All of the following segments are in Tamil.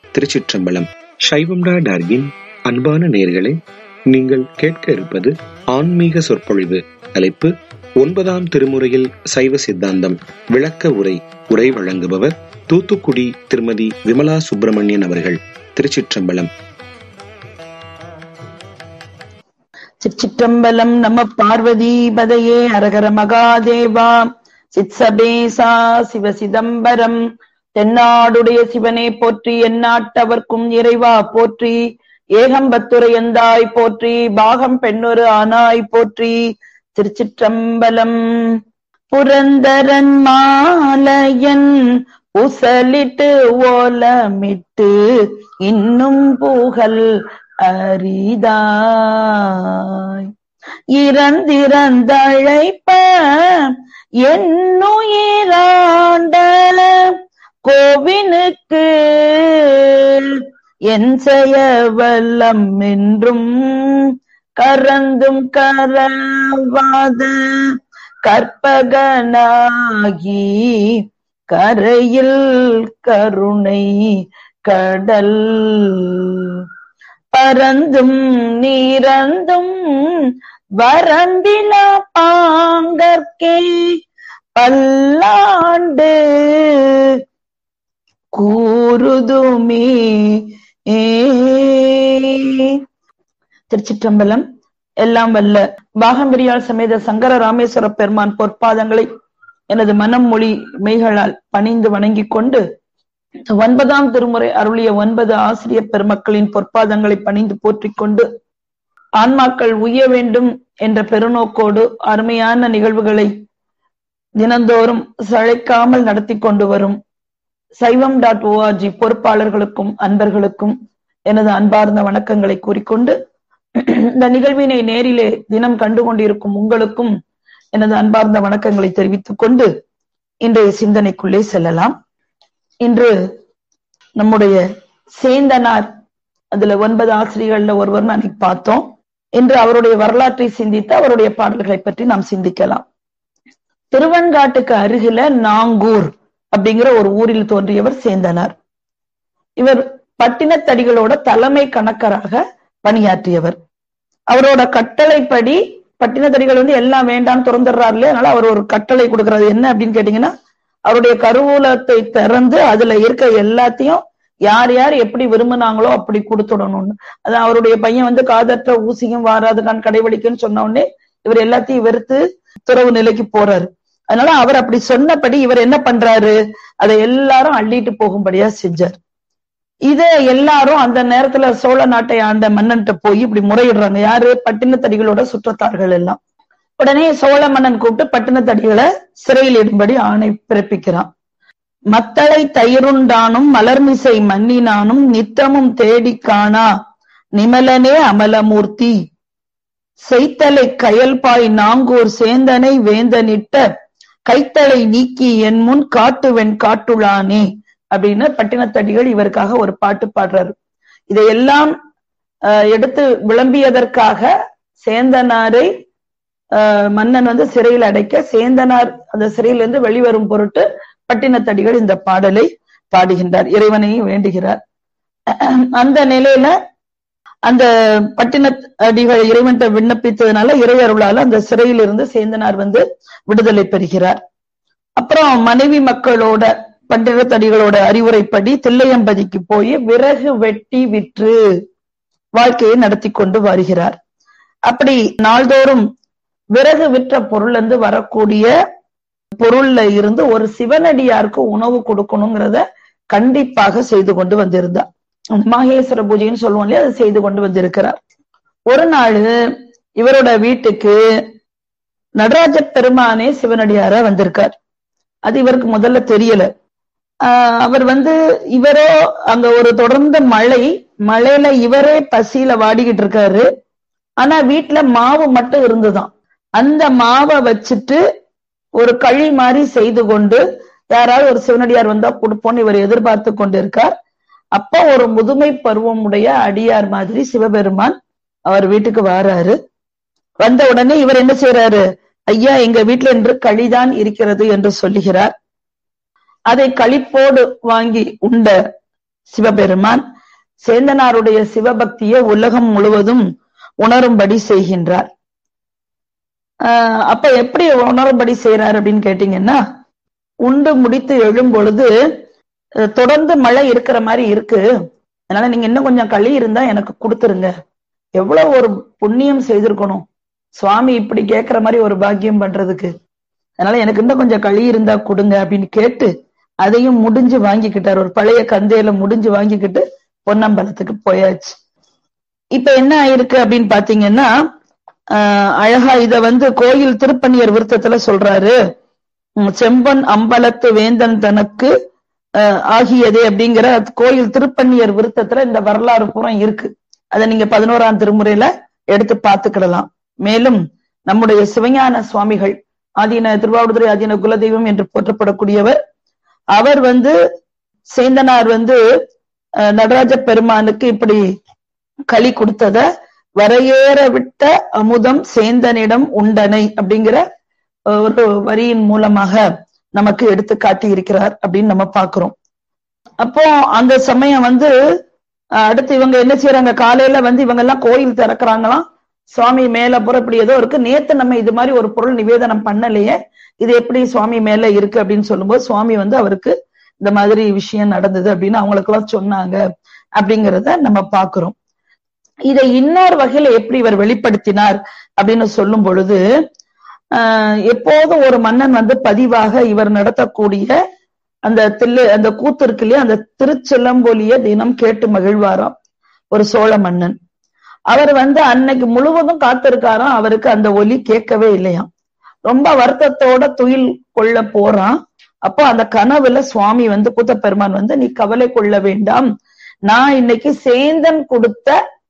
திருச்சிற்றம்பலம் சைவம்டா டார்கின் அன்பான நேர்களே நீங்கள் கேட்க இருப்பது ஆன்மீக சொற்பொழிவு தலைப்பு ஒன்பதாம் திருமுறையில் சைவ சித்தாந்தம் விளக்க உரை உரை வழங்குபவர் தூத்துக்குடி திருமதி விமலா சுப்பிரமணியன் அவர்கள் திருச்சிற்றம்பலம் சிற்றம்பலம் நம பார்வதி பதையே அரகர மகாதேவா சித்சபேசா சிவ சிதம்பரம் தென்னாடுடைய சிவனே போற்றி எந்நாட்டவர்க்கும் இறைவா போற்றி ஏகம்பத்துரையந்தாய் போற்றி பாகம் பெண்ணொரு ஆனாய் போற்றி திருச்சிற்றம்பலம் புரந்தரன் மாலையன் உசலிட்டு ஓலமிட்டு இன்னும் புகழ் அரிதாய் இறந்திறந்தழைப்ப என்னுயிராண்ட கோவினுக்கு என் செய்ய வல்லம் என்றும் கரந்தும் கரவாத கற்பகனாகி கரையில் கருணை கடல் பரந்தும் நீரந்தும் வரம்பில பாங்கற்கே பல்லாண்டு கூறுதுமே திருச்சிற்றம்பலம் எல்லாம் வல்ல பாகம்பிரியால் சமேத சங்கர ராமேஸ்வர பெருமான் பொற்பாதங்களை எனது மனம் மொழி மெய்களால் பணிந்து வணங்கிக் கொண்டு ஒன்பதாம் திருமுறை அருளிய ஒன்பது ஆசிரியர் பெருமக்களின் பொற்பாதங்களை பணிந்து போற்றிக் கொண்டு ஆன்மாக்கள் உய்ய வேண்டும் என்ற பெருநோக்கோடு அருமையான நிகழ்வுகளை தினந்தோறும் சளைக்காமல் நடத்தி கொண்டு வரும் சைவம் டாட் ஓஆர்ஜி பொறுப்பாளர்களுக்கும் அன்பர்களுக்கும் எனது அன்பார்ந்த வணக்கங்களை கூறிக்கொண்டு இந்த நிகழ்வினை நேரிலே தினம் கண்டு கொண்டிருக்கும் உங்களுக்கும் எனது அன்பார்ந்த வணக்கங்களை தெரிவித்துக் கொண்டு இன்றைய சிந்தனைக்குள்ளே செல்லலாம் இன்று நம்முடைய சேந்தனார் அதுல ஒன்பது ஆசிரியர்கள்ல ஒருவர் அன்னைக்கு பார்த்தோம் இன்று அவருடைய வரலாற்றை சிந்தித்து அவருடைய பாடல்களை பற்றி நாம் சிந்திக்கலாம் திருவன்காட்டுக்கு அருகில நாங்கூர் அப்படிங்கிற ஒரு ஊரில் தோன்றியவர் சேந்தனார் இவர் பட்டினத்தடிகளோட தலைமை கணக்கராக பணியாற்றியவர் அவரோட கட்டளைப்படி பட்டினத்தடிகள் வந்து எல்லாம் வேண்டாம் திறந்துடுறாரு இல்லையா அதனால அவர் ஒரு கட்டளை கொடுக்கறது என்ன அப்படின்னு கேட்டீங்கன்னா அவருடைய கருவூலத்தை திறந்து அதுல இருக்க எல்லாத்தையும் யார் யார் எப்படி விரும்பினாங்களோ அப்படி கொடுத்துடணும்னு அது அவருடைய பையன் வந்து காதற்ற ஊசியும் வாராதுகான் கடைபிடிக்குன்னு சொன்ன உடனே இவர் எல்லாத்தையும் வெறுத்து துறவு நிலைக்கு போறாரு அதனால அவர் அப்படி சொன்னபடி இவர் என்ன பண்றாரு அதை எல்லாரும் அள்ளிட்டு போகும்படியா செஞ்சார் இத எல்லாரும் அந்த நேரத்துல சோழ நாட்டை ஆண்ட மன்னன்ட்ட போய் இப்படி முறையிடுறாங்க யாரு பட்டினத்தடிகளோட சுற்றத்தார்கள் எல்லாம் உடனே சோழ மன்னன் கூப்பிட்டு பட்டினத்தடிகளை சிறையில் இடும்படி ஆணை பிறப்பிக்கிறான் மத்தளை தயிருண்டானும் மலர்மிசை மன்னினானும் நித்தமும் தேடி காணா நிமலனே அமலமூர்த்தி செய்த்தலை கயல்பாய் நாங்கூர் சேந்தனை வேந்தனிட்ட கைத்தலை நீக்கி என் முன் காட்டுவன் காட்டுளானே அப்படின்னு பட்டினத்தடிகள் இவருக்காக ஒரு பாட்டு பாடுறாரு இதையெல்லாம் எடுத்து விளம்பியதற்காக சேந்தனாரை மன்னன் வந்து சிறையில் அடைக்க சேந்தனார் அந்த சிறையிலிருந்து வெளிவரும் பொருட்டு பட்டினத்தடிகள் இந்த பாடலை பாடுகின்றார் இறைவனையும் வேண்டுகிறார் அந்த நிலையில அந்த பட்டின அடிகள் இறைவன்கிட்ட விண்ணப்பித்ததுனால இறையருளால அந்த சிறையில் இருந்து சேந்தனார் வந்து விடுதலை பெறுகிறார் அப்புறம் மனைவி மக்களோட பண்டினத்தடிகளோட அறிவுரைப்படி தில்லையம்பதிக்கு போய் விறகு வெட்டி விற்று வாழ்க்கையை நடத்தி கொண்டு வருகிறார் அப்படி நாள்தோறும் விறகு விற்ற பொருள் இருந்து வரக்கூடிய பொருள்ல இருந்து ஒரு சிவனடியாருக்கு உணவு கொடுக்கணுங்கிறத கண்டிப்பாக செய்து கொண்டு வந்திருந்தார் மகேஸ்வர பூஜைன்னு சொல்லுவோம் இல்லையா அதை செய்து கொண்டு வந்திருக்கிறார் ஒரு நாள் இவரோட வீட்டுக்கு நடராஜ பெருமானே சிவனடியார வந்திருக்கார் அது இவருக்கு முதல்ல தெரியல அவர் வந்து இவரோ அங்க ஒரு தொடர்ந்த மழை மழையில இவரே பசியில வாடிக்கிட்டு இருக்காரு ஆனா வீட்டுல மாவு மட்டும் இருந்துதான் அந்த மாவை வச்சுட்டு ஒரு களி மாதிரி செய்து கொண்டு யாராவது ஒரு சிவனடியார் வந்தா கொடுப்போம்னு இவர் எதிர்பார்த்து கொண்டு இருக்கார் அப்ப ஒரு முதுமை பருவம் உடைய அடியார் மாதிரி சிவபெருமான் அவர் வீட்டுக்கு வராரு வந்த உடனே இவர் என்ன செய்யறாரு ஐயா எங்க வீட்டுல என்று களிதான் இருக்கிறது என்று சொல்லுகிறார் அதை களிப்போடு வாங்கி உண்ட சிவபெருமான் சேந்தனாருடைய சிவபக்தியை உலகம் முழுவதும் உணரும்படி செய்கின்றார் ஆஹ் அப்ப எப்படி உணரும்படி செய்யறாரு அப்படின்னு கேட்டீங்கன்னா உண்டு முடித்து எழும் பொழுது அஹ் தொடர்ந்து மழை இருக்கிற மாதிரி இருக்கு அதனால நீங்க இன்னும் கொஞ்சம் களி இருந்தா எனக்கு கொடுத்துருங்க எவ்வளவு ஒரு புண்ணியம் செய்திருக்கணும் சுவாமி இப்படி கேட்கிற மாதிரி ஒரு பாக்கியம் பண்றதுக்கு அதனால எனக்கு இன்னும் கொஞ்சம் களி இருந்தா கொடுங்க அப்படின்னு கேட்டு அதையும் முடிஞ்சு வாங்கிக்கிட்டார் ஒரு பழைய கந்தையில முடிஞ்சு வாங்கிக்கிட்டு பொன்னம்பலத்துக்கு போயாச்சு இப்ப என்ன ஆயிருக்கு அப்படின்னு பாத்தீங்கன்னா ஆஹ் அழகா இத வந்து கோயில் திருப்பணியர் விருத்தத்துல சொல்றாரு உம் செம்பன் அம்பலத்து வேந்தன் தனக்கு ஆஹ் ஆகியதே அப்படிங்கிற கோயில் திருப்பணியர் விருத்தத்துல இந்த வரலாறு பூரா இருக்கு அதை நீங்க பதினோராம் திருமுறையில எடுத்து பார்த்துக்கிடலாம் மேலும் நம்முடைய சிவஞான சுவாமிகள் ஆதீன திருவாவூதுரை ஆதீன குலதெய்வம் என்று போற்றப்படக்கூடியவர் அவர் வந்து சேந்தனார் வந்து அஹ், நடராஜ பெருமானுக்கு இப்படி களி கொடுத்தத வரையேற விட்ட அமுதம் சேந்தனிடம் உண்டனை அப்படிங்கிற ஒரு வரியின் மூலமாக நமக்கு எடுத்து காட்டி இருக்கிறார் அப்படின்னு நம்ம பாக்குறோம் அப்போ அந்த சமயம் வந்து அஹ், அடுத்து இவங்க என்ன செய்யறாங்க காலையில வந்து இவங்க எல்லாம் கோயில் திறக்கிறாங்களாம் சுவாமி மேல புறம் இப்படி ஏதோ இருக்கு நேத்து நம்ம இது மாதிரி ஒரு பொருள் நிவேதனம் பண்ணலையே இது எப்படி சுவாமி மேல இருக்கு அப்படின்னு சொல்லும்போது சுவாமி வந்து அவருக்கு இந்த மாதிரி விஷயம் நடந்தது அப்படின்னு அவங்களுக்கு எல்லாம் சொன்னாங்க அப்படிங்கிறத நம்ம பாக்குறோம் இதை இன்னொரு வகையில எப்படி இவர் வெளிப்படுத்தினார் அப்படின்னு சொல்லும் பொழுது ஆஹ் எப்போதும் ஒரு மன்னன் வந்து பதிவாக இவர் நடத்தக்கூடிய அந்த தில்லு அந்த கூத்து இருக்கு இல்லையா அந்த திருச்சிலம்பொலிய தினம் கேட்டு மகிழ்வாராம் ஒரு சோழ மன்னன் அவர் வந்து அன்னைக்கு முழுவதும் காத்திருக்காராம் அவருக்கு அந்த ஒலி கேட்கவே இல்லையாம் ரொம்ப வருத்தத்தோட துயில் கொள்ள போறான் அப்போ அந்த கனவுல சுவாமி வந்து கூத்தப்பெருமான் வந்து நீ கவலை கொள்ள வேண்டாம் நான் இன்னைக்கு சேந்தன் கொடுத்த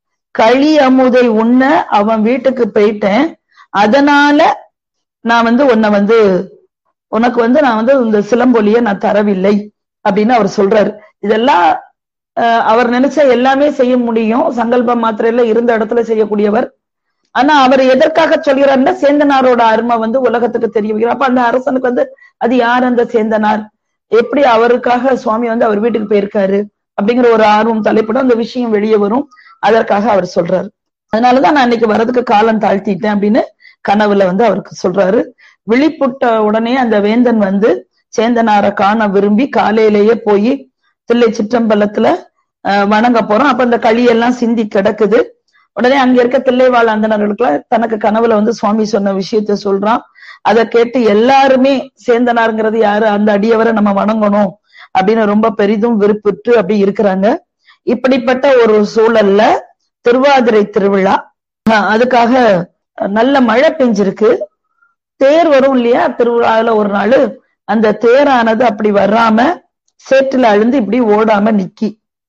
களி அமுதை உண்ண அவன் வீட்டுக்கு போயிட்டேன் அதனால நான் வந்து உன்னை வந்து உனக்கு வந்து நான் வந்து இந்த சிலம்பொலிய நான் தரவில்லை அப்படின்னு அவர் சொல்றாரு இதெல்லாம் அஹ், அவர் நினைச்சா எல்லாமே செய்ய முடியும் சங்கல்ப மாத்திரையில இருந்த இடத்துல செய்யக்கூடியவர் ஆனா அவர் எதற்காக சொல்கிறாருன்னா சேந்தனாரோட அருமை வந்து உலகத்துக்கு தெரிய வைக்கிறார் அப்ப அந்த அரசனுக்கு வந்து அது யார் அந்த சேந்தனார் எப்படி அவருக்காக சுவாமி வந்து அவர் வீட்டுக்கு போயிருக்காரு அப்படிங்கிற ஒரு ஆர்வம் தலைப்படும் அந்த விஷயம் வெளியே வரும் அதற்காக அவர் சொல்றாரு அதனாலதான் நான் இன்னைக்கு வரதுக்கு காலம் தாழ்த்திட்டேன் அப்படின்னு கனவுல வந்து அவருக்கு சொல்றாரு விழிப்புட்ட உடனே அந்த வேந்தன் வந்து சேந்தனாரை காண விரும்பி காலையிலேயே போய் தில்லை சிற்றம்பலத்துல அஹ், வணங்க போறோம் அப்ப அந்த களியெல்லாம் சிந்தி கிடக்குது உடனே அங்க இருக்க தில்லைவாழ் அந்தனர்களுக்குலாம் தனக்கு கனவுல வந்து சுவாமி சொன்ன விஷயத்த சொல்றான் அதை கேட்டு எல்லாருமே சேந்தனாருங்கிறது யாரு அந்த அடியவரை நம்ம வணங்கணும் அப்படின்னு ரொம்ப பெரிதும் விருப்புற்று அப்படி இருக்கிறாங்க இப்படிப்பட்ட ஒரு சூழல்ல திருவாதிரை திருவிழா அஹ் அதுக்காக நல்ல மழை பெஞ்சிருக்கு தேர் வரும் இல்லையா திருவிழால ஒரு நாள் அந்த தேரானது அப்படி வராம சேற்றுல அழுந்து இப்படி ஓடாம நிக்கி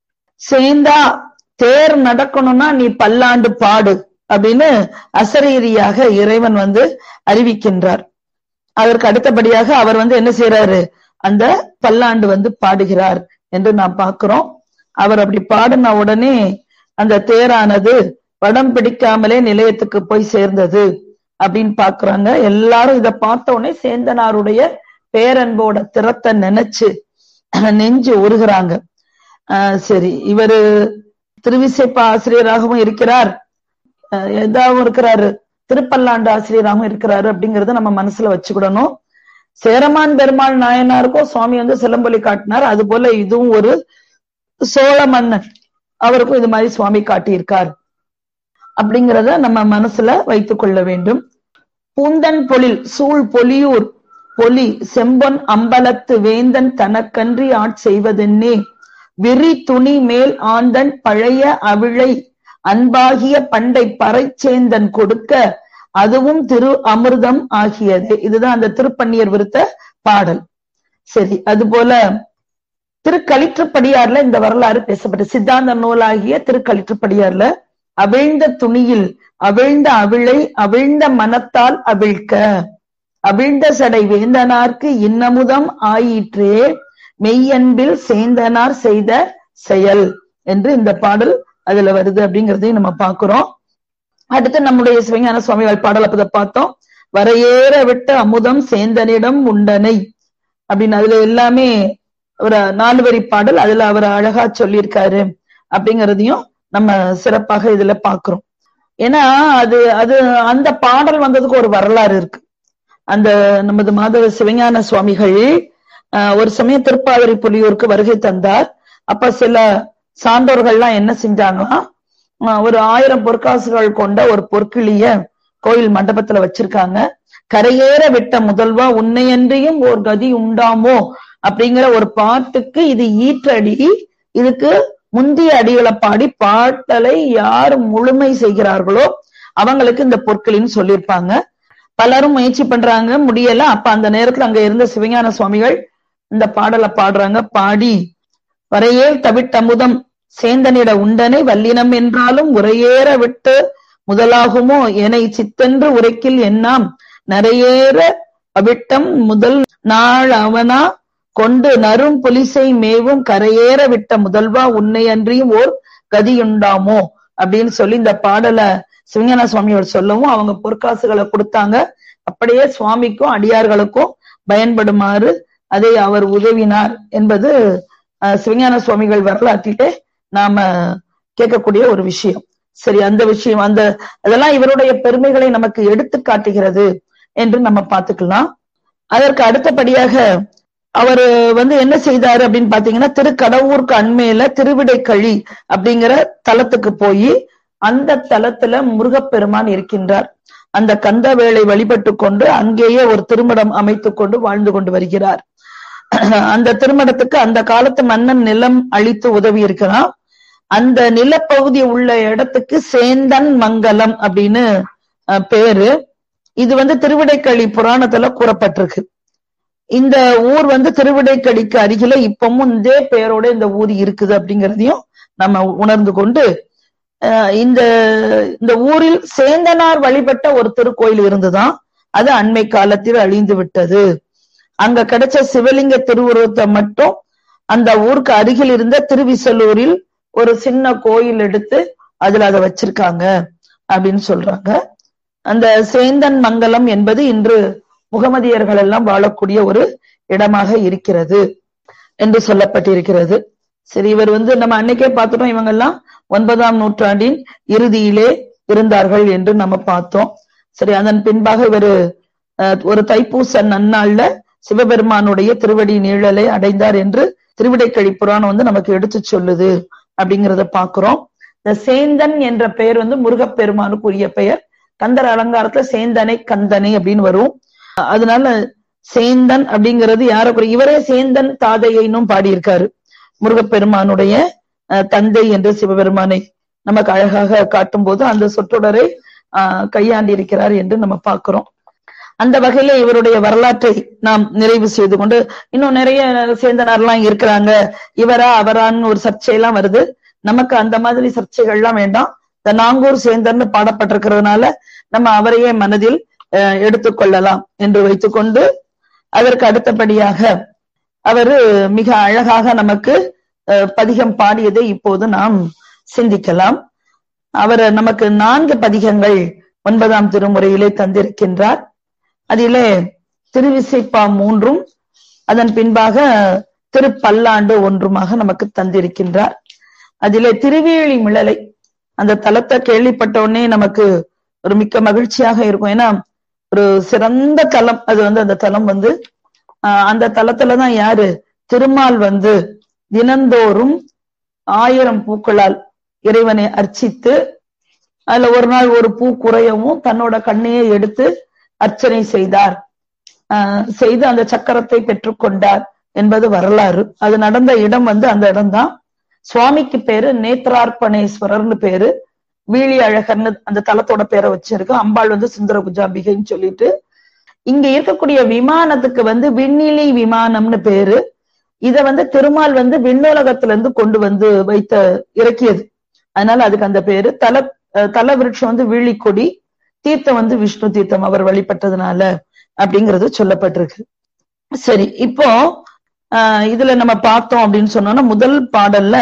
சேந்தா தேர் நடக்கணும்னா நீ பல்லாண்டு பாடு அப்படின்னு அசரீரியாக இறைவன் வந்து அறிவிக்கின்றார் அதற்கு அடுத்தபடியாக அவர் வந்து என்ன செய்யறாரு அந்த பல்லாண்டு வந்து பாடுகிறார் என்று நாம் பார்க்கிறோம் அவர் அப்படி பாடின உடனே அந்த தேரானது படம் பிடிக்காமலே நிலையத்துக்கு போய் சேர்ந்தது அப்படின்னு பாக்குறாங்க எல்லாரும் இத பார்த்த உடனே சேந்தனாருடைய பேரன்போட திறத்தை நினைச்சு நெஞ்சு உருகுறாங்க ஆஹ் சரி இவரு திருவிசைப்பா ஆசிரியராகவும் இருக்கிறார் அஹ் எதாவும் இருக்கிறாரு திருப்பல்லாண்டு ஆசிரியராகவும் இருக்கிறாரு அப்படிங்கறத நம்ம மனசுல வச்சுக்கிடணும் சேரமான் பெருமாள் நாயனாருக்கும் சுவாமி வந்து சிலம்பொலி காட்டினார் அது போல இதுவும் ஒரு சோழ மன்னன் அவருக்கும் இது மாதிரி சுவாமி காட்டியிருக்கார் அப்படிங்கிறத நம்ம மனசுல வைத்துக் கொள்ள வேண்டும் பூந்தன் பொழில் சூழ் பொலியூர் பொலி செம்பொன் அம்பலத்து வேந்தன் தனக்கன்றி ஆட்செய்வதென்னே விரி துணி மேல் ஆந்தன் பழைய அவிழை அன்பாகிய பண்டை பறைச்சேந்தன் கொடுக்க அதுவும் திரு அமிர்தம் ஆகியது இதுதான் அந்த திருப்பன்னியர் விருத்த பாடல் சரி அது போல திருக்களிற்றுப்படியார்ல இந்த வரலாறு பேசப்பட்ட சித்தாந்த நூலாகிய திருக்களிற்றுப்படியார்ல அவிழ்ந்த துணியில் அவிழ்ந்த அவிழை அவிழ்ந்த மனத்தால் அவிழ்க்க அவிழ்ந்த சடை வேந்தனார்க்கு இன்னமுதம் ஆயிற்றே மெய்யன்பில் சேந்தனார் செய்த செயல் என்று இந்த பாடல் அதுல வருது அப்படிங்கறதையும் நம்ம பாக்குறோம் அடுத்து நம்முடைய சிவஞான சுவாமிகள் பாடல் அப்பத பார்த்தோம் வரையேற விட்ட அமுதம் சேந்தனிடம் உண்டனை அப்படின்னு அதுல எல்லாமே ஒரு நாலு வரி பாடல் அதுல அவர் அழகா சொல்லியிருக்காரு அப்படிங்கறதையும் நம்ம சிறப்பாக இதுல பாக்குறோம் ஏன்னா அது அது அந்த பாடல் வந்ததுக்கு ஒரு வரலாறு இருக்கு அந்த நமது மாதவ சிவஞான சுவாமிகள் ஆஹ், ஒரு சமயம் திருப்பாதிரி புலியூருக்கு வருகை தந்தார் அப்ப சில சான்றோர்கள்லாம் என்ன செஞ்சாங்களாம் ஆஹ், ஒரு ஆயிரம் பொற்காசுகள் கொண்ட ஒரு பொற்கிளிய கோயில் மண்டபத்துல வச்சிருக்காங்க கரையேற விட்ட முதல்வா உன்னையன்றியும் ஓர் கதி உண்டாமோ அப்படிங்கிற ஒரு பாட்டுக்கு இது ஈற்றடி இதுக்கு முந்திய அடிகளை பாடி பாட்டலை யார் முழுமை செய்கிறார்களோ அவங்களுக்கு இந்த பொற்களின்னு சொல்லியிருப்பாங்க பலரும் முயற்சி பண்றாங்க முடியல அப்ப அந்த நேரத்துல அங்க இருந்த சிவஞான சுவாமிகள் இந்த பாடலை பாடுறாங்க பாடி வரையேல் தவிட்டமுதம் சேந்தனிட உண்டனை வல்லினம் என்றாலும் உரையேற விட்டு முதலாகுமோ எனை சித்தென்று உரைக்கில் எண்ணாம் நரையேற அவிட்டம் முதல் நாள் அவனா கொண்டு நரும் புலிசை மேவும் கரையேற விட்ட முதல்வா உன்னை அன்றியும் ஓர் கதியுண்டாமோ அப்படின்னு சொல்லி இந்த பாடலை சிவஞான சுவாமியோட சொல்லவும் அவங்க பொற்காசுகளை கொடுத்தாங்க அப்படியே சுவாமிக்கும் அடியார்களுக்கும் பயன்படுமாறு அதை அவர் உதவினார் என்பது அஹ், சிவஞான சுவாமிகள் வரலாற்றிலே நாம கேட்கக்கூடிய ஒரு விஷயம் சரி அந்த விஷயம் அந்த அதெல்லாம் இவருடைய பெருமைகளை நமக்கு எடுத்து காட்டுகிறது என்று நம்ம பார்த்துக்கலாம் அதற்கு அடுத்தபடியாக அவர் வந்து என்ன செய்தாரு அப்படின்னு பாத்தீங்கன்னா திருக்கடவுருக்கு அண்மையில திருவிடைக்கழி அப்படிங்கிற தலத்துக்கு போய் அந்த தலத்துல முருகப்பெருமான் இருக்கின்றார் அந்த கந்த வேளை வழிபட்டு கொண்டு அங்கேயே ஒரு திருமணம் அமைத்துக் கொண்டு வாழ்ந்து கொண்டு வருகிறார் அந்த திருமணத்துக்கு அந்த காலத்து மன்னன் நிலம் அளித்து உதவி இருக்கிறான் அந்த நிலப்பகுதி உள்ள இடத்துக்கு சேந்தன் மங்கலம் அப்படின்னு அஹ், பேரு இது வந்து திருவிடைக்கழி புராணத்துல கூறப்பட்டிருக்கு இந்த ஊர் வந்து திருவிடைக்கடிக்கு அருகில இப்பவும் இதே பெயரோட இந்த ஊர் இருக்குது அப்படிங்கிறதையும் நம்ம உணர்ந்து கொண்டு அஹ், இந்த இந்த ஊரில் சேந்தனார் வழிபட்ட ஒரு திருக்கோயில் இருந்துதான் அது அண்மை காலத்தில் அழிந்து விட்டது அங்க கிடைச்ச சிவலிங்க திருவுருவத்தை மட்டும் அந்த ஊருக்கு அருகில் இருந்த திருவிசலூரில் ஒரு சின்ன கோயில் எடுத்து அதுல அதை வச்சிருக்காங்க அப்படின்னு சொல்றாங்க அந்த சேந்தன் மங்கலம் என்பது இன்று முகமதியர்கள் எல்லாம் வாழக்கூடிய ஒரு இடமாக இருக்கிறது என்று சொல்லப்பட்டிருக்கிறது சரி இவர் வந்து நம்ம அன்னைக்கே பார்த்துட்டோம் இவங்க எல்லாம் ஒன்பதாம் நூற்றாண்டின் இறுதியிலே இருந்தார்கள் என்று நம்ம பார்த்தோம் சரி அதன் பின்பாக இவர் ஒரு தைப்பூச நன்னாள்ல சிவபெருமானுடைய திருவடி நீழலை அடைந்தார் என்று திருவிடைக்கழி புராணம் வந்து நமக்கு எடுத்து சொல்லுது அப்படிங்கிறத பாக்குறோம் இந்த சேந்தன் என்ற பெயர் வந்து முருகப்பெருமானுக்குரிய பெயர் கந்தர் அலங்காரத்துல சேந்தனை கந்தனை அப்படின்னு வரும் அதனால சேந்தன் அப்படிங்கிறது யார குறி- இவரே சேந்தன் தாதையைன்னும் பாடியிருக்காரு முருகப்பெருமானுடைய அஹ், தந்தை என்று சிவபெருமானை நமக்கு அழகாக காட்டும் போது அந்த சொற்றொடரை ஆஹ் கையாண்டிருக்கிறார் என்று நம்ம பார்க்கிறோம் அந்த வகையில இவருடைய வரலாற்றை நாம் நிறைவு செய்து கொண்டு இன்னும் நிறைய சேந்தனார்லாம் இருக்கிறாங்க இவரா அவரான்னு ஒரு சர்ச்சையெல்லாம் வருது நமக்கு அந்த மாதிரி சர்ச்சைகள்லாம் வேண்டாம் இந்த நாங்கூர் சேந்தர்னு பாடப்பட்டிருக்கிறதுனால நம்ம அவரையே மனதில் அஹ், எடுத்துக்கொள்ளலாம் என்று வைத்துக்கொண்டு அதற்கு அடுத்தபடியாக அவரு மிக அழகாக நமக்கு அஹ், பதிகம் பாடியதை இப்போது நாம் சிந்திக்கலாம் அவர் நமக்கு நான்கு பதிகங்கள் ஒன்பதாம் திருமுறையிலே தந்திருக்கின்றார் அதிலே திருவிசைப்பா மூன்றும் அதன் பின்பாக திருப்பல்லாண்டு ஒன்றுமாக நமக்கு தந்திருக்கின்றார் அதிலே திருவேலி மிளலை அந்த தலத்தை கேள்விப்பட்ட உடனே நமக்கு ஒரு மிக்க மகிழ்ச்சியாக இருக்கும் ஏன்னா ஒரு சிறந்த தலம் அது வந்து அந்த தலம் வந்து ஆஹ் அந்த தலத்துலதான் யாரு திருமால் வந்து தினந்தோறும் ஆயிரம் பூக்களால் இறைவனை அர்ச்சித்து அதுல ஒரு நாள் ஒரு பூ குறையவும் தன்னோட கண்ணையை எடுத்து அர்ச்சனை செய்தார் ஆஹ் செய்து அந்த சக்கரத்தை பெற்றுக்கொண்டார் என்பது வரலாறு அது நடந்த இடம் வந்து அந்த இடம்தான் சுவாமிக்கு பேரு நேத்ரார்ப்பணேஸ்வரர்னு பேரு வீழி அழகர்னு அந்த தலத்தோட பேரை வச்சிருக்கு அம்பாள் வந்து சுந்தர குஜாம்பிகைன்னு சொல்லிட்டு இங்க இருக்கக்கூடிய விமானத்துக்கு வந்து விண்ணிலி விமானம்னு பேரு இத வந்து திருமால் வந்து விண்ணுலகத்துல இருந்து கொண்டு வந்து வைத்த இறக்கியது அதனால அதுக்கு அந்த பேரு தல அஹ் தல விருட்சம் வந்து வீழிக்கொடி தீர்த்தம் வந்து விஷ்ணு தீர்த்தம் அவர் வழிபட்டதுனால அப்படிங்கிறது சொல்லப்பட்டிருக்கு சரி இப்போ ஆஹ் இதுல நம்ம பார்த்தோம் அப்படின்னு சொன்னோம்னா முதல் பாடல்ல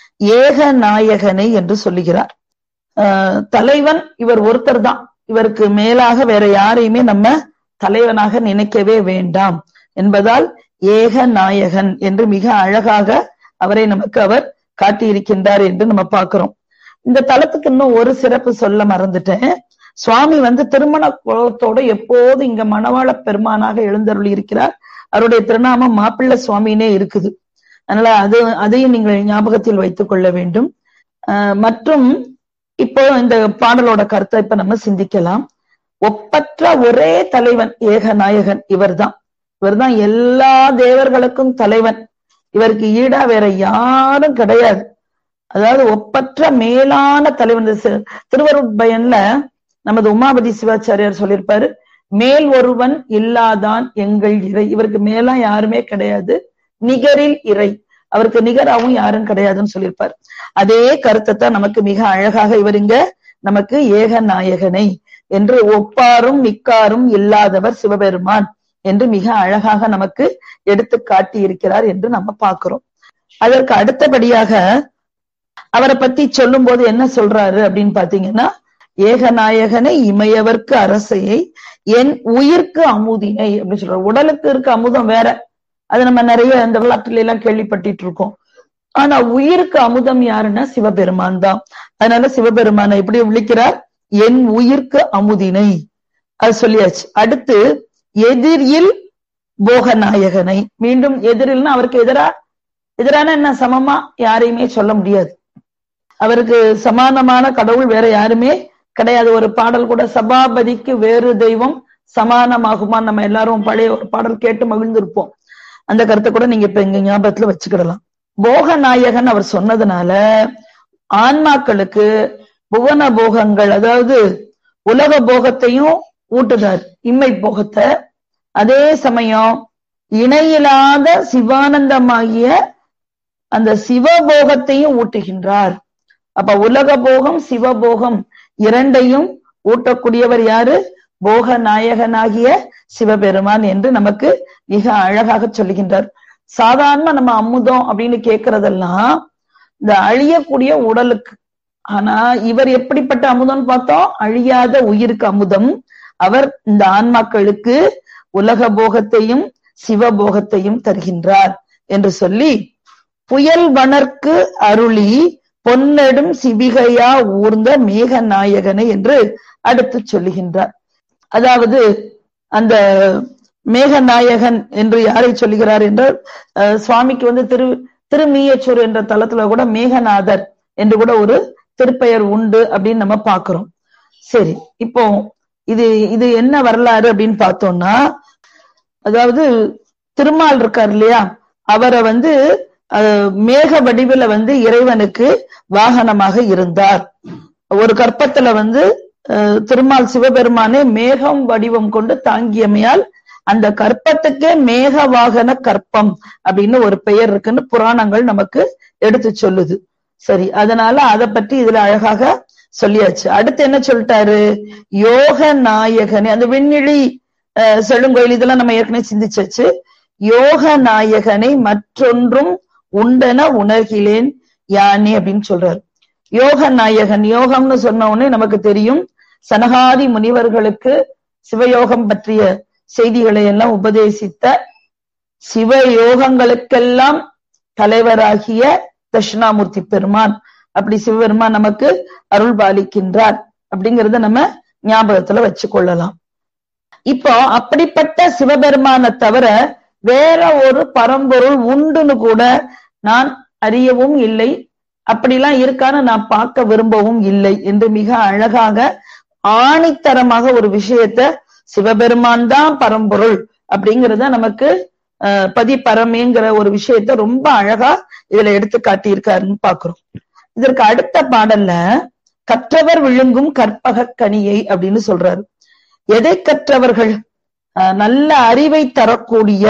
ஏக நாயகனை என்று சொல்லுகிறார் ஆஹ் தலைவன் இவர் ஒருத்தர் தான் இவருக்கு மேலாக வேற யாரையுமே நம்ம தலைவனாக நினைக்கவே வேண்டாம் என்பதால் ஏக நாயகன் என்று மிக அழகாக அவரை நமக்கு அவர் காட்டியிருக்கின்றார் என்று நம்ம பார்க்கிறோம் இந்த தலத்துக்கு இன்னும் ஒரு சிறப்பு சொல்ல மறந்துட்டேன் சுவாமி வந்து திருமண குலத்தோட எப்போது இங்க மணவாள பெருமானாக எழுந்தருளி இருக்கிறார் அவருடைய திருநாமம் மாப்பிள்ளை சுவாமினே இருக்குது அதனால அது அதையும் நீங்கள் ஞாபகத்தில் வைத்துக் கொள்ள வேண்டும் மற்றும் இப்போ இந்த பாடலோட கருத்தை இப்ப நம்ம சிந்திக்கலாம் ஒப்பற்ற ஒரே தலைவன் ஏக நாயகன் இவர்தான் இவர்தான் எல்லா தேவர்களுக்கும் தலைவன் இவருக்கு ஈடா வேற யாரும் கிடையாது அதாவது ஒப்பற்ற மேலான தலைவன் திருவருட்பயன்ல நமது உமாபதி சிவாச்சாரியார் சொல்லியிருப்பாரு மேல் ஒருவன் இல்லாதான் எங்கள் இறை இவருக்கு மேலா யாருமே கிடையாது நிகரில் இறை அவருக்கு நிகராகவும் யாரும் கிடையாதுன்னு சொல்லியிருப்பார் அதே கருத்தை தான் நமக்கு மிக அழகாக இவர் இங்க நமக்கு ஏக நாயகனை என்று ஒப்பாரும் மிக்காரும் இல்லாதவர் சிவபெருமான் என்று மிக அழகாக நமக்கு எடுத்து காட்டி இருக்கிறார் என்று நம்ம பார்க்கிறோம் அதற்கு அடுத்தபடியாக அவரை பத்தி சொல்லும் போது என்ன சொல்றாரு அப்படின்னு பாத்தீங்கன்னா ஏகநாயகனை இமையவர்க்கு அரசையை என் உயிர்க்கு அமுதினை அப்படின்னு சொல்றாரு உடலுக்கு இருக்க அமுதம் வேற அது நம்ம நிறைய இந்த விளையாட்டுல எல்லாம் கேள்விப்பட்டிட்டு இருக்கோம் ஆனா உயிருக்கு அமுதம் யாருன்னா சிவபெருமான் தான் அதனால சிவபெருமானை எப்படி விழிக்கிறார் என் உயிர்க்கு அமுதினை அது சொல்லியாச்சு அடுத்து எதிரில் போகநாயகனை மீண்டும் எதிரில்னா அவருக்கு எதிரா எதிரான என்ன சமமா யாரையுமே சொல்ல முடியாது அவருக்கு சமானமான கடவுள் வேற யாருமே கிடையாது ஒரு பாடல் கூட சபாபதிக்கு வேறு தெய்வம் சமானமாகுமா நம்ம எல்லாரும் பழைய ஒரு பாடல் கேட்டு மகிழ்ந்திருப்போம் அந்த கருத்தை கூட நீங்க இப்ப எங்க ஞாபகத்துல வச்சுக்கிடலாம் போகநாயகன் அவர் சொன்னதுனால ஆன்மாக்களுக்கு புவன போகங்கள் அதாவது உலக போகத்தையும் ஊட்டுதார் இம்மை போகத்தை அதே சமயம் இணையில்லாத சிவானந்தமாகிய அந்த சிவபோகத்தையும் ஊட்டுகின்றார் அப்ப உலக போகம் சிவபோகம் இரண்டையும் ஊட்டக்கூடியவர் யாரு போக நாயகனாகிய சிவபெருமான் என்று நமக்கு மிக அழகாக சொல்லுகின்றார் சாதாரண நம்ம அமுதம் அப்படின்னு கேட்கறதெல்லாம் இந்த அழியக்கூடிய உடலுக்கு ஆனா இவர் எப்படிப்பட்ட அமுதம்னு பார்த்தோம் அழியாத உயிருக்கு அமுதம் அவர் இந்த ஆன்மாக்களுக்கு உலக போகத்தையும் சிவபோகத்தையும் தருகின்றார் என்று சொல்லி புயல் வனர்க்கு அருளி பொன்னெடும் சிவிகையா ஊர்ந்த மேக நாயகனை என்று அடுத்து சொல்லுகின்றார் அதாவது அந்த மேகநாயகன் என்று யாரை சொல்லுகிறார் என்றால் சுவாமிக்கு வந்து திரு திருமீயச்சூர் என்ற தளத்துல கூட மேகநாதர் என்று கூட ஒரு திருப்பெயர் உண்டு அப்படின்னு நம்ம பாக்குறோம் சரி இப்போ இது இது என்ன வரலாறு அப்படின்னு பார்த்தோம்னா அதாவது திருமால் இருக்கார் இல்லையா அவரை வந்து மேக வடிவில வந்து இறைவனுக்கு வாகனமாக இருந்தார் ஒரு கற்பத்துல வந்து திருமால் சிவபெருமானே மேகம் வடிவம் கொண்டு தாங்கியமையால் அந்த கற்பத்துக்கே மேக வாகன கற்பம் அப்படின்னு ஒரு பெயர் இருக்குன்னு புராணங்கள் நமக்கு எடுத்து சொல்லுது சரி அதனால அதை பற்றி இதுல அழகாக சொல்லியாச்சு அடுத்து என்ன சொல்லிட்டாரு யோக நாயகனே அந்த விண்ணிழி செழுங்கோயில் இதெல்லாம் நம்ம ஏற்கனவே சிந்திச்சாச்சு யோக நாயகனை மற்றொன்றும் உண்டென உணர்கிலேன் யானே அப்படின்னு சொல்றாரு யோக நாயகன் யோகம்னு சொன்ன உடனே நமக்கு தெரியும் சனகாதி முனிவர்களுக்கு சிவயோகம் பற்றிய செய்திகளை எல்லாம் உபதேசித்த சிவ யோகங்களுக்கெல்லாம் தலைவராகிய தட்சிணாமூர்த்தி பெருமான் அப்படி சிவபெருமான் நமக்கு அருள் பாலிக்கின்றார் அப்படிங்கறத நம்ம ஞாபகத்துல வச்சு கொள்ளலாம் இப்போ அப்படிப்பட்ட சிவபெருமானை தவிர வேற ஒரு பரம்பொருள் உண்டுன்னு கூட நான் அறியவும் இல்லை அப்படிலாம் இருக்கான்னு நான் பார்க்க விரும்பவும் இல்லை என்று மிக அழகாக ஆணித்தரமாக ஒரு விஷயத்த சிவபெருமான் தான் பரம்பொருள் அப்படிங்கிறத நமக்கு பதி பரமேங்கிற ஒரு விஷயத்த ரொம்ப அழகா இதுல எடுத்து காட்டியிருக்காருன்னு பாக்குறோம் இதற்கு அடுத்த பாடல்ல கற்றவர் விழுங்கும் கற்பக கனியை அப்படின்னு சொல்றாரு எதை கற்றவர்கள் நல்ல அறிவை தரக்கூடிய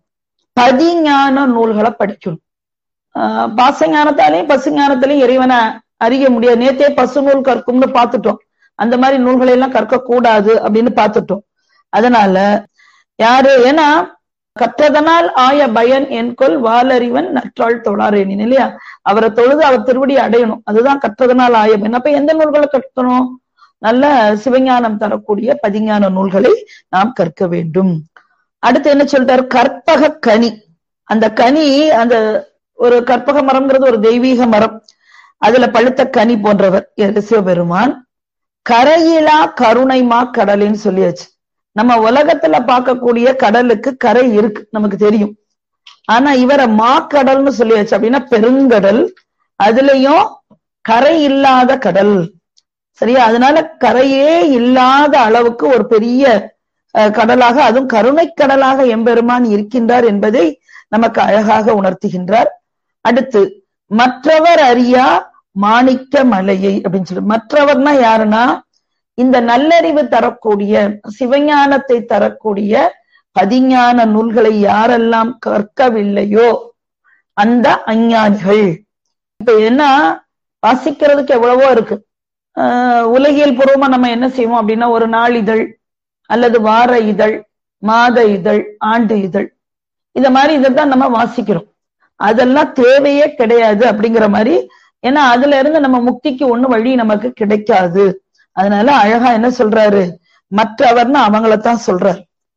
பதிஞான நூல்களை படிக்கணும் பாசஞானத்தாலையும் பசுஞானத்திலையும் இறைவனை அறிய முடியாது நேத்தே பசு நூல் கற்கும்னு பார்த்துட்டோம் அந்த மாதிரி நூல்களை எல்லாம் கற்க கூடாது அப்படின்னு பார்த்துட்டோம் அதனால யாரு ஏன்னா கற்றதனால் ஆய பயன் என்கொள் வாலறிவன் நற்றாள் தொழாரேனின் இல்லையா அவரை தொழுது அவர் திருவடி அடையணும் அதுதான் கற்றதனால் ஆய பயன் அப்ப எந்த நூல்களை கற்கணும் நல்ல சிவஞானம் தரக்கூடிய பதிஞான நூல்களை நாம் கற்க வேண்டும் அடுத்து என்ன சொல்றாரு கற்பக கனி அந்த கனி அந்த ஒரு கற்பக மரம்ங்கிறது ஒரு தெய்வீக மரம் அதுல பழுத்த கனி போன்றவர் சிவபெருமான் கரையிலா கருணைமா கடலின்னு சொல்லியாச்சு நம்ம உலகத்துல பார்க்கக்கூடிய கடலுக்கு கரை இருக்கு நமக்கு தெரியும் ஆனா இவரை மாக்கடல்னு சொல்லியாச்சு அப்படின்னா பெருங்கடல் அதுலயும் கரை இல்லாத கடல் சரியா அதனால கரையே இல்லாத அளவுக்கு ஒரு பெரிய கடலாக அதுவும் கருணை கடலாக எம்பெருமான் இருக்கின்றார் என்பதை நமக்கு அழகாக உணர்த்துகின்றார் அடுத்து மற்றவர் அறியா மாணிக்க மலையை அப்படின்னு சொல்லி மற்றவர்னா யாருன்னா இந்த நல்லறிவு தரக்கூடிய சிவஞானத்தை தரக்கூடிய பதிஞான நூல்களை யாரெல்லாம் கற்கவில்லையோ அந்த அஞ்ஞானிகள் இப்ப என்ன வாசிக்கிறதுக்கு எவ்வளவோ இருக்கு ஆஹ் உலகியல் பூர்வமா நம்ம என்ன செய்வோம் அப்படின்னா ஒரு நாளிதழ் அல்லது வார இதழ் மாத இதழ் ஆண்டு இதழ் இந்த மாதிரி இதைத்தான் நம்ம வாசிக்கிறோம் அதெல்லாம் தேவையே கிடையாது அப்படிங்கிற மாதிரி ஏன்னா அதுல இருந்து நம்ம முக்திக்கு ஒண்ணு வழி நமக்கு கிடைக்காது அதனால அழகா என்ன சொல்றாரு மற்றவர்னு அவங்களத்தான் சொல்றார்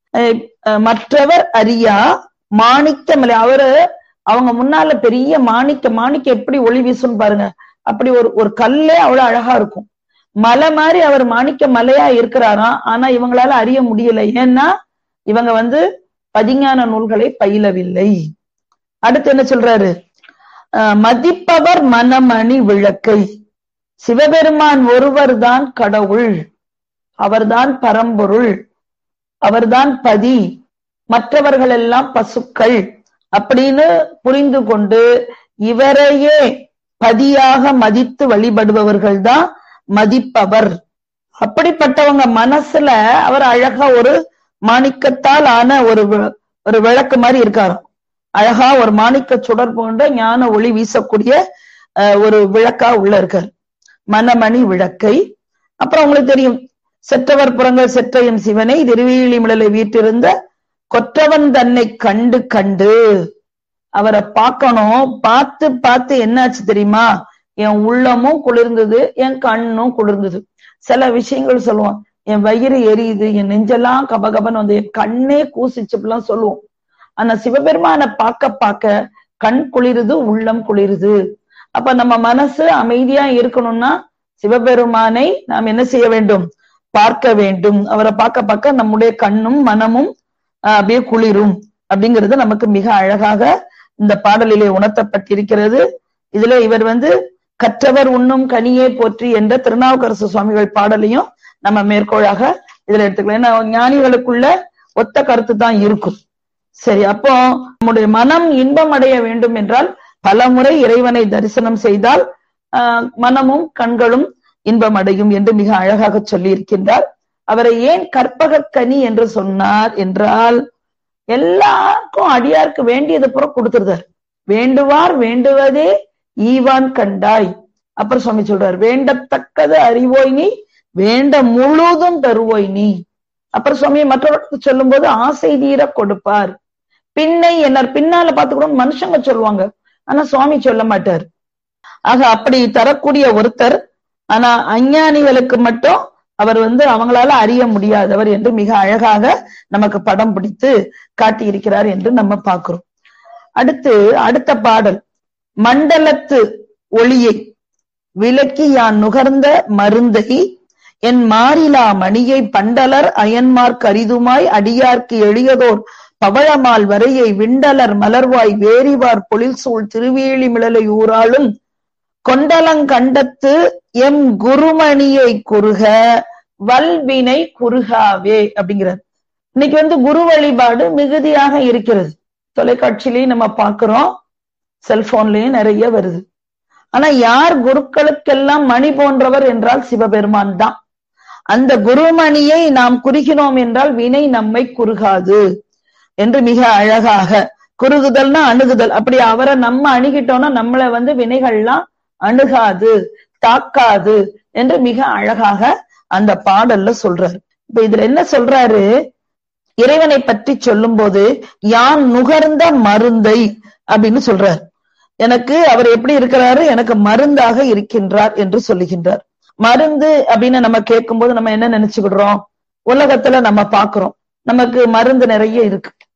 மற்றவர் அறியா மாணிக்கமலை அவரு அவங்க முன்னால பெரிய மாணிக்க மாணிக்க எப்படி ஒளி வீசும் பாருங்க அப்படி ஒரு ஒரு கல்லே அவ்வளவு அழகா இருக்கும் மலை மாதிரி அவர் மாணிக்க மலையா இருக்கிறாராம் ஆனா இவங்களால அறிய முடியல ஏன்னா இவங்க வந்து பதிஞான நூல்களை பயிலவில்லை அடுத்து என்ன சொல்றாரு மதிப்பவர் மனமணி விளக்கை சிவபெருமான் ஒருவர் தான் கடவுள் அவர்தான் பரம்பொருள் அவர்தான் பதி மற்றவர்கள் எல்லாம் பசுக்கள் அப்படின்னு புரிந்து கொண்டு இவரையே பதியாக மதித்து வழிபடுபவர்கள் தான் மதிப்பவர் அப்படிப்பட்டவங்க மனசுல அவர் அழகா ஒரு மாணிக்கத்தால் ஆன ஒரு ஒரு விளக்கு மாதிரி இருக்காராம் அழகா ஒரு மாணிக்க சுடர் போன்ற ஞான ஒளி வீசக்கூடிய ஒரு விளக்கா உள்ள இருக்கார் மனமணி விளக்கை அப்புறம் உங்களுக்கு தெரியும் செற்றவர் புறங்கள் செற்றையும் சிவனை திருவிழி மிடலை வீட்டிருந்த கொற்றவன் தன்னை கண்டு கண்டு அவரை பார்க்கணும் பார்த்து பார்த்து என்னாச்சு தெரியுமா என் உள்ளமும் குளிர்ந்தது என் கண்ணும் குளிர்ந்தது சில விஷயங்கள் சொல்லுவான் என் வயிறு எரியுது என் நெஞ்செல்லாம் கபகபன்னு வந்து என் கண்ணே கூசிச்சுலாம் சொல்லுவோம் ஆனா சிவபெருமான பார்க்க பார்க்க கண் குளிருது உள்ளம் குளிருது அப்ப நம்ம மனசு அமைதியா இருக்கணும்னா சிவபெருமானை நாம் என்ன செய்ய வேண்டும் பார்க்க வேண்டும் அவரை பார்க்க பார்க்க நம்முடைய கண்ணும் மனமும் அப்படியே குளிரும் அப்படிங்கிறது நமக்கு மிக அழகாக இந்த பாடலிலே உணர்த்தப்பட்டிருக்கிறது இதுல இவர் வந்து கற்றவர் உண்ணும் கனியே போற்றி என்ற திருநாவுக்கரசு சுவாமிகள் பாடலையும் நம்ம மேற்கோளாக இதுல எடுத்துக்கலாம் ஏன்னா ஞானிகளுக்குள்ள ஒத்த கருத்து தான் இருக்கும் சரி அப்போ நம்முடைய மனம் இன்பம் அடைய வேண்டும் என்றால் பல முறை இறைவனை தரிசனம் செய்தால் மனமும் கண்களும் இன்பம் அடையும் என்று மிக அழகாக சொல்லி இருக்கின்றார் அவரை ஏன் கற்பக கனி என்று சொன்னார் என்றால் எல்லாருக்கும் அடியாருக்கு வேண்டியது புற கொடுத்துருந்தார் வேண்டுவார் வேண்டுவதே ஈவான் கண்டாய் அப்புறம் சுவாமி சொல்றார் வேண்டத்தக்கது அறிவோய் நீ வேண்ட முழுதும் தருவோய் நீ அப்புறம் சுவாமி மற்றவர்களுக்கு சொல்லும் போது ஆசை தீர கொடுப்பார் பின்னை என்னார் பின்னால பார்த்துக்கூட மனுஷங்க சொல்லுவாங்க ஆனா சுவாமி சொல்ல மாட்டார் ஆக அப்படி தரக்கூடிய ஒருத்தர் ஆனா அஞ்ஞானிகளுக்கு மட்டும் அவர் வந்து அவங்களால அறிய முடியாதவர் என்று மிக அழகாக நமக்கு படம் பிடித்து காட்டியிருக்கிறார் என்று நம்ம பார்க்கிறோம் அடுத்து அடுத்த பாடல் மண்டலத்து ஒளியை விலக்கி யான் நுகர்ந்த மருந்தை என் மாறிலா மணியை பண்டலர் அயன்மார்க் அரிதுமாய் அடியார்க்கு எளியதோர் பவழமால் வரையை விண்டலர் மலர்வாய் வேரிவார் பொழில் சூழ் திருவேலி மிளலை ஊராளும் கொண்டலங்கண்டத்து எம் குருமணியை குறுக வல்வினை குறுகாவே அப்படிங்கிறார் இன்னைக்கு வந்து குரு வழிபாடு மிகுதியாக இருக்கிறது தொலைக்காட்சியிலையும் நம்ம பாக்குறோம் செல்போன்லயும் நிறைய வருது ஆனா யார் குருக்களுக்கெல்லாம் மணி போன்றவர் என்றால் சிவபெருமான் தான் அந்த குருமணியை நாம் குறுகினோம் என்றால் வினை நம்மை குறுகாது என்று மிக அழகாக குறுகுதல்னா அணுகுதல் அப்படி அவரை நம்ம அணுகிட்டோம்னா நம்மளை வந்து வினைகள்லாம் அணுகாது தாக்காது என்று மிக அழகாக அந்த பாடல்ல சொல்றாரு இப்ப இதுல என்ன சொல்றாரு இறைவனை பற்றி சொல்லும் போது யான் நுகர்ந்த மருந்தை அப்படின்னு சொல்றார் எனக்கு அவர் எப்படி இருக்கிறாரு எனக்கு மருந்தாக இருக்கின்றார் என்று சொல்லுகின்றார் மருந்து அப்படின்னு நம்ம கேட்கும்போது நம்ம என்ன நினைச்சுக்கிடுறோம் உலகத்துல நம்ம பாக்குறோம் நமக்கு மருந்து நிறைய இருக்கு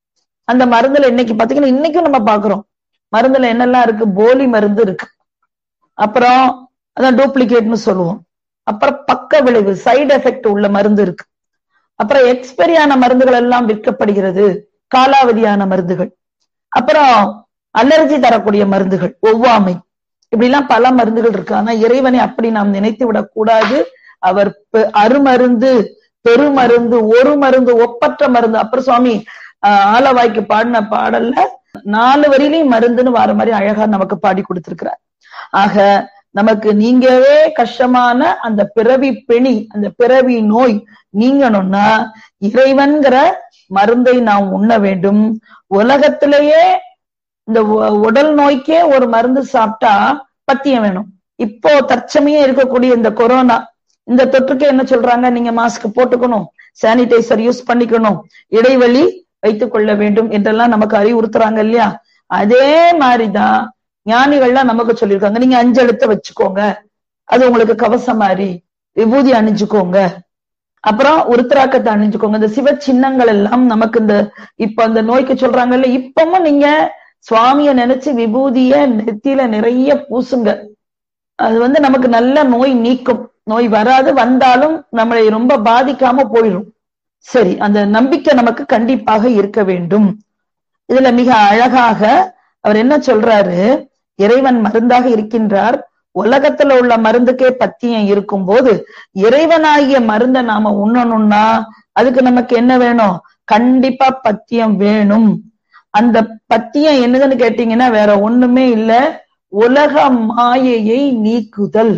அந்த மருந்துல இன்னைக்கு பாத்தீங்கன்னா இன்னைக்கும் நம்ம பாக்குறோம் மருந்துல என்னெல்லாம் இருக்கு போலி மருந்து இருக்கு அப்புறம் அதான் டூப்ளிகேட்னு சொல்லுவோம் அப்புறம் பக்க விளைவு சைடு எஃபெக்ட் உள்ள மருந்து இருக்கு அப்புறம் எக்ஸ்பெரியான மருந்துகள் எல்லாம் விற்கப்படுகிறது காலாவதியான மருந்துகள் அப்புறம் அலர்ஜி தரக்கூடிய மருந்துகள் ஒவ்வாமை இப்படி எல்லாம் பல மருந்துகள் இருக்கு ஆனா இறைவனை அப்படி நாம் நினைத்து விடக் கூடாது அவர் அருமருந்து பெருமருந்து ஒரு மருந்து ஒப்பற்ற மருந்து அப்புறம் சுவாமி ஆலவாய்க்கு பாடின பாடல்ல நாலு வரியிலையும் மருந்துன்னு வர மாதிரி அழகா நமக்கு பாடி கொடுத்திருக்கிறார் ஆக நமக்கு நீங்கவே கஷ்டமான அந்த பிறவி பிணி அந்த பிறவி நோய் நீங்கணும்னா இறைவன்கிற மருந்தை நாம் உண்ண வேண்டும் உலகத்திலேயே இந்த உடல் நோய்க்கே ஒரு மருந்து சாப்பிட்டா பத்தியம் வேணும் இப்போ தற்சமயம் இருக்கக்கூடிய இந்த கொரோனா இந்த தொற்றுக்கு என்ன சொல்றாங்க நீங்க மாஸ்க் போட்டுக்கணும் சானிடைசர் யூஸ் பண்ணிக்கணும் இடைவெளி வைத்துக் கொள்ள வேண்டும் என்றெல்லாம் நமக்கு அறிவுறுத்துறாங்க இல்லையா அதே மாதிரிதான் ஞானிகள்லாம் நமக்கு சொல்லியிருக்காங்க நீங்க அஞ்சு எழுத்த வச்சுக்கோங்க அது உங்களுக்கு கவசம் மாதிரி விபூதி அணிஞ்சுக்கோங்க அப்புறம் உருத்திராக்கத்தை அணிஞ்சுக்கோங்க இந்த சிவ சின்னங்கள் எல்லாம் நமக்கு இந்த இப்ப அந்த நோய்க்கு சொல்றாங்கல்ல இப்பவும் நீங்க சுவாமிய நினைச்சு விபூதிய நெத்தியில நிறைய பூசுங்க அது வந்து நமக்கு நல்ல நோய் நீக்கும் நோய் வராது வந்தாலும் நம்மளை ரொம்ப பாதிக்காம போயிடும் சரி அந்த நம்பிக்கை நமக்கு கண்டிப்பாக இருக்க வேண்டும் இதுல மிக அழகாக அவர் என்ன சொல்றாரு இறைவன் மருந்தாக இருக்கின்றார் உலகத்துல உள்ள மருந்துக்கே பத்தியம் இருக்கும் போது இறைவனாகிய மருந்தை நாம உண்ணணும்னா அதுக்கு நமக்கு என்ன வேணும் கண்டிப்பா பத்தியம் வேணும் அந்த பத்தியம் என்னதுன்னு கேட்டீங்கன்னா வேற ஒண்ணுமே இல்ல உலக மாயையை நீக்குதல்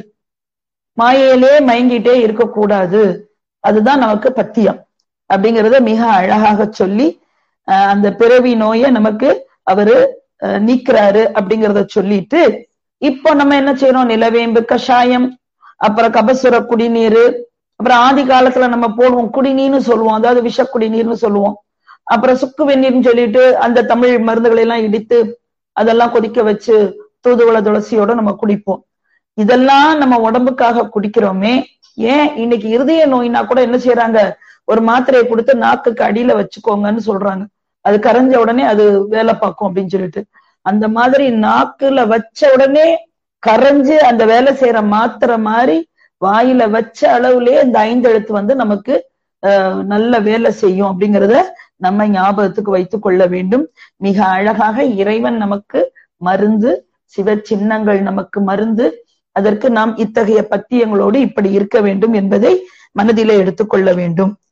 மாயையிலே மயங்கிட்டே இருக்கக்கூடாது அதுதான் நமக்கு பத்தியம் அப்படிங்கறத மிக அழகாக சொல்லி அந்த பிறவி நோயை நமக்கு அவரு நீக்கிறாரு அப்படிங்கறத சொல்லிட்டு இப்போ நம்ம என்ன செய்யறோம் நிலவேம்பு கஷாயம் அப்புறம் கபசுர குடிநீர் அப்புறம் ஆதி காலத்துல நம்ம போடுவோம் குடிநீர்னு சொல்லுவோம் அதாவது விஷ குடிநீர்னு சொல்லுவோம் அப்புறம் சுக்கு வெந்நீர்னு சொல்லிட்டு அந்த தமிழ் மருந்துகளை எல்லாம் இடித்து அதெல்லாம் கொதிக்க வச்சு தூதுவள துளசியோட நம்ம குடிப்போம் இதெல்லாம் நம்ம உடம்புக்காக குடிக்கிறோமே ஏன் இன்னைக்கு இருதய நோய்னா கூட என்ன செய்யறாங்க ஒரு மாத்திரையை கொடுத்து நாக்குக்கு அடியில வச்சுக்கோங்கன்னு சொல்றாங்க அது கரைஞ்ச உடனே அது வேலை பார்க்கும் அப்படின்னு சொல்லிட்டு அந்த மாதிரி நாக்குல வச்ச உடனே கரைஞ்சு அந்த வேலை செய்யற மாத்திரை மாதிரி வாயில வச்ச அளவுலயே இந்த ஐந்து எழுத்து வந்து நமக்கு நல்ல வேலை செய்யும் அப்படிங்கிறத நம்ம ஞாபகத்துக்கு வைத்துக் கொள்ள வேண்டும் மிக அழகாக இறைவன் நமக்கு மருந்து சிவ சின்னங்கள் நமக்கு மருந்து அதற்கு நாம் இத்தகைய பத்தியங்களோடு இப்படி இருக்க வேண்டும் என்பதை மனதிலே எடுத்துக்கொள்ள வேண்டும்